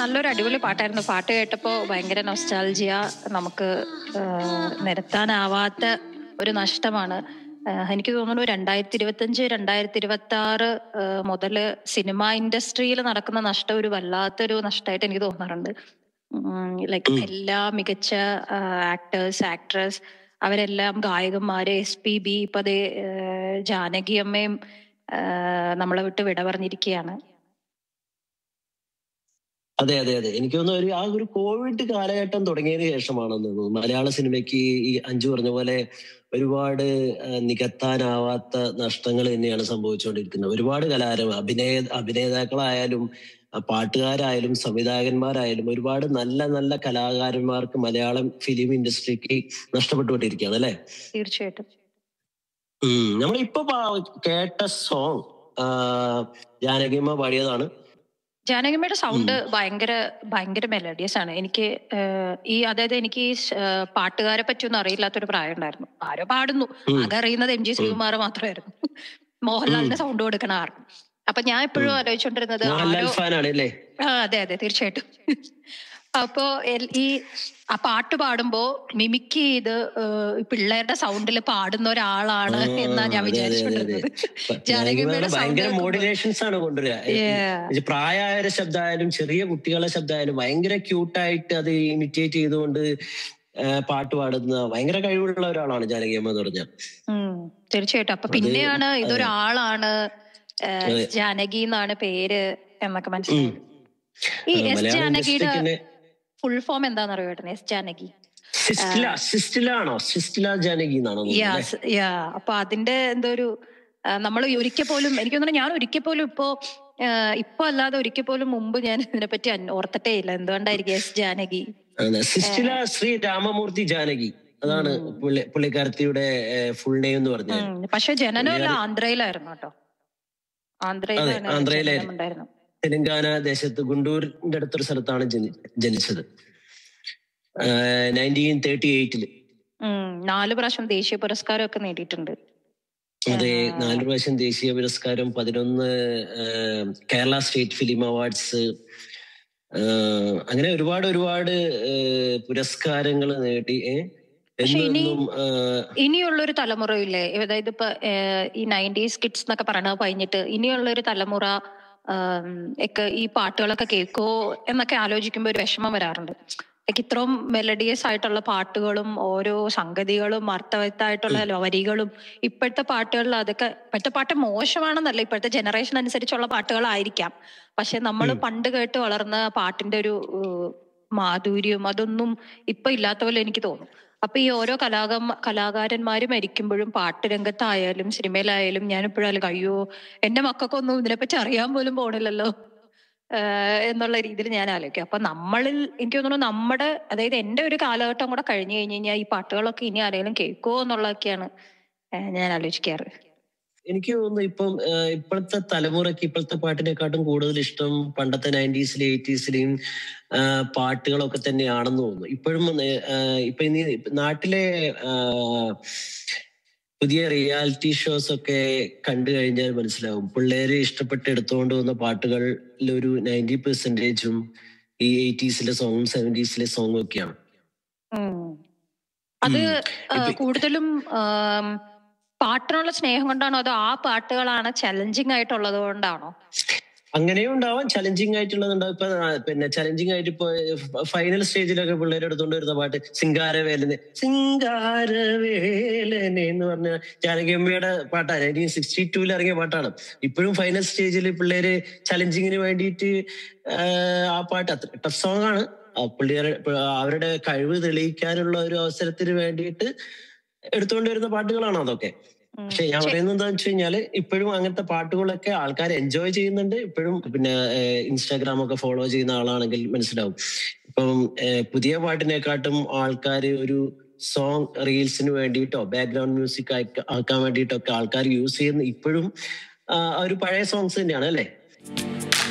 നല്ലൊരു അടിപൊളി പാട്ടായിരുന്നു പാട്ട് കേട്ടപ്പോൾ ഭയങ്കര നൊസ്റ്റാൾജിയ നമുക്ക് ആ, നിരത്താനാവാത്ത ഒരു നഷ്ടമാണ് ആ, എനിക്ക് തോന്നുന്നു രണ്ടായിരത്തി ഇരുപത്തഞ്ച് രണ്ടായിരത്തി ഇരുപത്തി ആറ് മുതല് സിനിമ ഇൻഡസ്ട്രിയിൽ നടക്കുന്ന നഷ്ടം ഒരു വല്ലാത്തൊരു നഷ്ടമായിട്ട് എനിക്ക് തോന്നാറുണ്ട് ലൈക്ക് എല്ലാ മികച്ച ആക്ടേഴ്സ് ആക്ട്രസ് അവരെല്ലാം ഗായകന്മാര് എസ് പി ബി ഇപ്പൊ അതേ ജാനകി അമ്മയും ആ, നമ്മളെ വിട്ട് വിട പറഞ്ഞിരിക്കുകയാണ് അതെ അതെ അതെ എനിക്ക് തോന്നുന്നു ഒരു ആ ഒരു കോവിഡ് കാലഘട്ടം തുടങ്ങിയതിന് ശേഷമാണെന്ന് തോന്നുന്നു മലയാള സിനിമയ്ക്ക് ഈ അഞ്ചു പറഞ്ഞ പോലെ ഒരുപാട് ആ, നികത്താനാവാത്ത നഷ്ടങ്ങൾ തന്നെയാണ് സംഭവിച്ചുകൊണ്ടിരിക്കുന്നത് ഒരുപാട് കലാകാരൻ അഭിനയ അഭിനേതാക്കളായാലും ആ, പാട്ടുകാരായാലും സംവിധായകന്മാരായാലും ഒരുപാട് നല്ല നല്ല കലാകാരന്മാർക്ക് മലയാളം ഫിലിം ഇൻഡസ്ട്രിക്ക് നഷ്ടപ്പെട്ടുകൊണ്ടിരിക്കുകയാണ് അല്ലെ തീർച്ചയായിട്ടും നമ്മളിപ്പോ പാ- കേട്ട സോങ് ജാനകിയമ്മ പാടിയതാണ് ജാനകിമ്മയുടെ സൗണ്ട് ഭയങ്കര ഭയങ്കര മെലഡിയസ് ആണ് എനിക്ക് ആഹ്, ഈ അതായത് എനിക്ക് ഈ സ്- ആഹ്, പാട്ടുകാരെ പറ്റിയൊന്നും അറിയില്ലാത്തൊരു പ്രായം ഉണ്ടായിരുന്നു ആരോ പാടുന്നു ഉം. ആകെ അറിയുന്നത് എം ജി ശ്രീകുമാർ മാത്രമായിരുന്നു മോഹൻലാലിന്റെ സൗണ്ട് കൊടുക്കണ ആർക്കും അപ്പൊ ഞാൻ എപ്പോഴും ആലോചിച്ചോണ്ടിരുന്നത് മോഹൻലാൽ ആരോ ഫാനാണ് അല്ലേ ആ, അതെ അതെ തീർച്ചയായിട്ടും അപ്പോ എൽ- ഈ ആ പാട്ട് പാടുമ്പോ മിമിക് ചെയ്ത് ഏഹ്, ഈ പിള്ളേരുടെ സൗണ്ടിൽ പാടുന്ന ഒരാളാണ് എന്നാ ഞാൻ അതെ, അതെ, അതെ, വിചാരിച്ചുകൊണ്ടിരുന്നത് അതെ. ജാനകിയമ്മയുടെ ഭയങ്കര sound കേൾക്കുമ്പോ- മോഡുലേഷൻസ് ആണ് കൊണ്ടുവരിക Yeah. ഇത് പ്രായമായ ശബ്ദമായാലും ചെറിയ കുട്ടികളുടെ ശബ്ദമായാലും ഭയങ്കര ക്യൂട്ടായിട്ട് അത് ഇമിറ്റേറ്റ് ചെയ്തുകൊണ്ട് ആ, പാട്ട് പാടുന്ന ഭയങ്കര കഴിവുള്ള ഒരാളാണ് ജാനകിയമ്മ എന്ന് പറഞ്ഞാൽ ഉം, തീർച്ചയായിട്ടും അപ്പൊ അത് പിന്നെയാണ് ഇതൊരാളാണ് ഏഹ്, അതെ. ജാനകി എന്നാണ് പേര് എന്നൊക്കെ മനസ്സിലായത് ഈ ആ, എസ് മലയാളം ജാനകിയുടെ ഇൻഡസ്ട്രിക്ക് ഫുൾ ഫോം എന്താണെന്ന് അറിയോ ഏട്ടൻ എസ് ജാനകി സിസ്റ്റില സിസ്റ്റില ആണോ സിസ്റ്റില ജാനകി എന്നാണോ യാ യാ അപ്പൊ അതിന്റെ എന്തോ ഒരു നമ്മൾ ഒരിക്കൽ പോലും എനിക്ക് തോന്നുന്നു ഞാൻ ഒരിക്കൽ പോലും ഇപ്പോ ആ, ഇപ്പൊ അല്ലാതെ ഒരിക്കൽ പോലും മുമ്പ് ഞാൻ ഇതിനെപ്പറ്റി അന്വ- ഓർത്തിട്ടേ ഇല്ല എന്തുകൊണ്ടായിരിക്കും എസ് ജാനകി സിസ്റ്റില ശ്രീ രാമമൂർത്തി ജാനകി അതാണ് പുള്ളി- പുള്ളിക്കാരത്തിയുടെ ഫുൾ നെയിം എന്ന് പറഞ്ഞാൽ ഉം, പക്ഷെ ജനനമല്ല ആന്ധ്രയിലായിരുന്നു കേട്ടോ ആന്ധ്രയിലാണ് അതെ, ആന്ധ്രയിലായിരുന്നു. ജനനം ഉണ്ടായിരുന്നു തെലങ്കാന ദേശത്ത് ഗുണ്ടൂരിന്റെ അടുത്തൊരു സ്ഥലത്താണ് ജനി- ജനിച്ചത് നയൻറ്റീൻ തേർട്ടി എയ്റ്റില് ഉം, നാല് പ്രാവശ്യം ദേശീയ പുരസ്കാരം ഒക്കെ നേടിയിട്ടുണ്ട് അതെ നാല് പ്രാവശ്യം ദേശീയ പുരസ്കാരം പതിനൊന്ന് ആ, കേരള സ്റ്റേറ്റ് ഫിലിം അവാർഡ്സ് അങ്ങനെ ഒരുപാട് ഒരുപാട് പുരസ്കാരങ്ങൾ നേടി ഏ? പക്ഷെ ഇനി- എന്നും ആ, ഇനിയുള്ള ഒരു തലമുറയില്ലേ അതായത് ഇപ്പൊ ഏഹ്, ഈ നയൻറ്റീസ് കിഡ്സ് എന്നൊക്കെ പറയണത് കഴിഞ്ഞിട്ട് ഇനിയുള്ള ഒരു തലമുറ ആം, ഒക്കെ ഈ പാട്ടുകളൊക്കെ കേൾക്കോ എന്നൊക്കെ ആലോചിക്കുമ്പോൾ ഒരു വിഷമം വരാറുണ്ട് ലൈക്ക് ഇത്രയും മെലഡിയസ് ആയിട്ടുള്ള പാട്ടുകളും ഓരോ സംഗതികളും അർത്ഥവത്തായിട്ടുള്ള വരികളും ഇപ്പോഴത്തെ പാട്ടുകളിൽ അതൊക്കെ ഇപ്പോഴത്തെ പാട്ട് മോശമാണെന്നല്ല ഇപ്പോഴത്തെ ജനറേഷൻ അനുസരിച്ചുള്ള പാട്ടുകളായിരിക്കാം പക്ഷെ നമ്മൾ പണ്ട് കേട്ട് വളർന്ന പാട്ടിന്റെ ഒരു ഏഹ്, മാധുര്യം അതൊന്നും ഇപ്പൊ ഇല്ലാത്ത പോലെ എനിക്ക് തോന്നും അപ്പൊ ഈ ഓരോ കലാക കലാകാരന്മാര് മരിക്കുമ്പോഴും പാട്ട് രംഗത്തായാലും സിനിമയിലായാലും ഞാൻ എപ്പോഴായാലും അയ്യോ എന്റെ മക്കൾക്കൊന്നും ഇതിനെപ്പറ്റി അറിയാൻ പോലും പോണില്ലല്ലോ ആഹ് എന്നുള്ള രീതിയിൽ ഞാൻ ആലോചിക്കും അപ്പൊ നമ്മളിൽ എനിക്ക് തോന്നുന്നു നമ്മുടെ അതായത് എന്റെ ഒരു കാലഘട്ടം കൂടെ കഴിഞ്ഞു കഴിഞ്ഞു കഴിഞ്ഞാൽ ഈ പാട്ടുകളൊക്കെ ഇനി ആരെങ്കിലും കേൾക്കുമോ എന്നുള്ളതൊക്കെയാണ് ആഹ് ഞാൻ ആലോചിക്കാറ് എനിക്ക് തോന്നുന്നു ഇപ്പം ആ, ഇപ്പോഴത്തെ തലമുറയ്ക്ക് ഇപ്പോഴത്തെ പാട്ടിനെക്കാട്ടും കൂടുതൽ ഇഷ്ടം പണ്ടത്തെ നയൻറ്റീസിലെ എയ്റ്റീസിലെയും പാട്ടുകളൊക്കെ തന്നെയാണെന്ന് തോന്നുന്നു ഇപ്പോഴും ആ, ഇപ്പൊ ഇനി നാട്ടിലെ ആ, പുതിയ റിയാലിറ്റി ഷോസ് ഒക്കെ കണ്ടു കഴിഞ്ഞാൽ മനസ്സിലാവും പിള്ളേര് ഇഷ്ടപ്പെട്ട് എടുത്തുകൊണ്ട് വന്ന പാട്ടുകളിൽ ഒരു നയൻറ്റി പെർസെന്റേജും ഈ എയ്റ്റീസിലെ സോങ്ങും സെവൻറ്റീസിലെ സോങ്ങും ഒക്കെയാണ് ഉം. അത് ഉം. ആ, ഇപ്പൊ- കൂടുതലും ആം, പാട്ടിനുള്ള സ്നേഹം കൊണ്ടാണോ അതോ ആ പാട്ടുകളാണ് ചലഞ്ചിങ് ആയിട്ടുള്ളത് കൊണ്ടാണോ അങ്ങനെയും ഉണ്ടാവാം ചലഞ്ചിങ് ആയിട്ടുള്ളതുണ്ടാവും ഇപ്പൊ ആ, പിന്നെ ചലഞ്ചിങ് ആയിട്ട് ഇപ്പൊ ഫൈനൽ സ്റ്റേജിലൊക്കെ പിള്ളേർ എടുത്തോണ്ട് വരുന്ന പാട്ട് സിംഗാരവേലന് സിംഗാരവേലനെ എന്ന് പറഞ്ഞ ജാനകിയമ്മയുടെ പാട്ടാണ് നയൻറ്റീൻ സിക്സ്റ്റി ടൂവിൽ ഇറങ്ങിയ പാട്ടാണ് ഇപ്പോഴും ഫൈനൽ സ്റ്റേജിൽ പിള്ളേര് ചലഞ്ചിങ്ങിന് വേണ്ടിയിട്ട് ആ, ആ പാട്ട് അത്ര ടഫ് സോങ് ആണ് ആ പിള്ളേരെ അവരുടെ കഴിവ് തെളിയിക്കാനുള്ള ഒരു അവസരത്തിന് വേണ്ടിയിട്ട് എടുത്തുകൊണ്ട് വരുന്ന പാട്ടുകളാണ് അതൊക്കെ ഉം. പക്ഷെ ഞാൻ പറയുന്നത് എന്താ വെച്ച് കഴിഞ്ഞാല് ഇപ്പോഴും അങ്ങനത്തെ പാട്ടുകളൊക്കെ ആൾക്കാർ എൻജോയ് ചെയ്യുന്നുണ്ട് ഇപ്പോഴും പിന്നെ ഇൻസ്റ്റാഗ്രാം ഒക്കെ ഫോളോ ചെയ്യുന്ന ആളാണെങ്കിൽ മനസ്സിലാവും ഇപ്പം ഏഹ്, പുതിയ പാട്ടിനെക്കാട്ടും ആൾക്കാർ ഒരു സോങ് റീൽസിന് വേണ്ടിയിട്ടോ ബാക്ക്ഗ്രൗണ്ട് മ്യൂസിക് ആക്കാൻ വേണ്ടിയിട്ടോ ഒക്കെ ആൾക്കാർ യൂസ് ചെയ്യുന്ന ഇപ്പോഴും ആ, ഒരു പഴയ സോങ്സ് തന്നെയാണ് അല്ലേ